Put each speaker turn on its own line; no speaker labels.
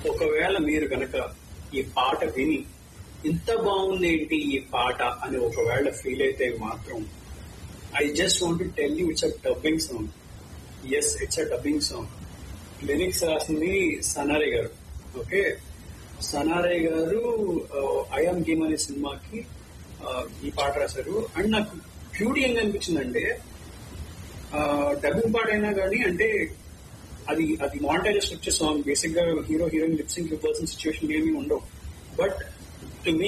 ఒకవేళ మీరు గనక ఈ పాట విని ఇంత బాగుంది ఏంటి ఈ పాట అని ఒకవేళ ఫీల్ అయితే మాత్రం I just want tell you it's a dubbing song yes it's a dubbing song lyrics రాసింది సనారే గారు ఓకే సనారే గారు ఐఎమ్ గేమ్ అనే సినిమాకి ఆ, ఈ పాట రాశారు అండ్ నాకు బ్యూటీ ఏం అనిపించిందంటే డబ్బింగ్ పాట అయినా కానీ అంటే అది అది మానిటైజెస్ వచ్చే సాంగ్ బేసిక్ గా హీరో హీరోయిన్ లిప్సింగ్ ఇవ్వాల్సిన సిచ్యువేషన్ ఏమీ ఉండవు బట్ టు మీ